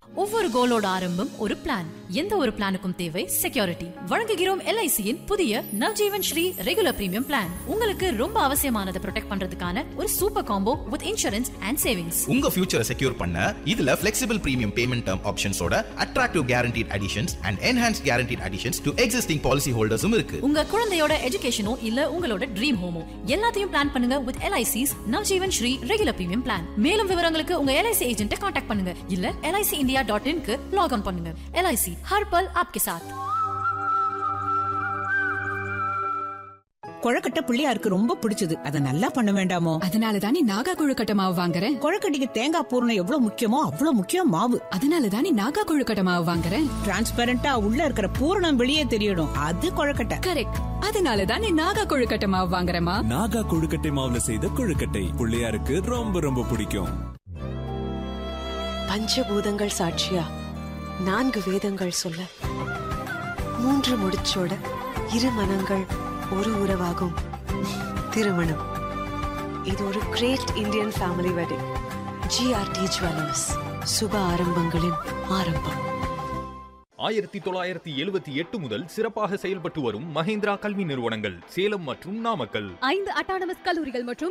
ஒவ்வொரு கோலோட ஆரம்பம் ஒரு பிளான் எந்த ஒரு பிளானுக்கும் தேவை செக்யூரிட்டி வழங்குகிறோம் எல்ஐசியின் புதிய Navjeevan Shri regular premium plan உங்களுக்கு ரொம்ப அவசியமானதை ப்ரொடெக்ட் பண்றதுக்கான ஒரு super combo with insurance and savings உங்க ஃபியூச்சரை செக்யூர் பண்ண இதுல flexible premium payment term ஆப்ஷன்ஸோட attractive guaranteed additions and enhanced guaranteed additions to existing policy holders-உம் இருக்கு உங்க குழந்தையோட எஜுகேஷனோ இல்ல உங்களோட ட்ரீம் ஹோமோ எல்லாத்தையும் பிளான் பண்ணுங்க with LIC's Navjeevan Shri regular premium plan மேலும் விவரங்களுக்கு உங்க எல்ஐசி ஏஜென்ட்டை காண்டாக்ட் பண்ணுங்க இல்ல எல்ஐசி இந்தியா டாட் இன்க்கு லாக் ஆன் பண்ணுங்க எல்ஐசி ஹர் பல் ஆப்கே சாத் கொழக்கட்டை பிள்ளையாருக்கு ரொம்ப பிடிச்சது அத நல்லா பண்ண வேண்டாமோ அதனால தானே நாகா கொழுக்கட்டை மாவு வாங்குறேன் கொழக்கட்டைக்கு தேங்காய் பூரணம் எவ்வளவு முக்கியமோ அவ்வளவு முக்கியம் மாவு அதனால தானே நாகா கொழுக்கட்டை மாவு வாங்குறேன் டிரான்ஸ்பரண்டா உள்ள இருக்கிற பூரணம் வெளியே தெரியணும் அது கொழக்கட்டை கரெக்ட் அதனால தானே நாகா கொழுக்கட்டை மாவு வாங்குறேமா நாகா கொழுக்கட்டை மாவுல செய்த கொழுக்கட்டை பிள்ளையாருக்கு ரொம்ப ரொம்ப பிடிக்கும் பஞ்சபூதங்கள் சாட்சியா நான்கு வேதங்கள் சொல்ல மூன்று முடிச்சோட இரு மனங்கள் ஒரு உறவாகும் திருமணம் இது ஒரு great Indian family wedding GRT jewellers சுப ஆரம்பங்களின் ஆரம்பம் ஆயிரத்தி தொள்ளாயிரத்தி எழுபத்தி எட்டு முதல் சிறப்பாக செயல்பட்டு வரும் மஹேந்திரா கல்வி நிறுவனங்கள் சேலம் மற்றும் நாமக்கல் ஐந்து அட்டானமஸ் கல்லூரிகள் மற்றும்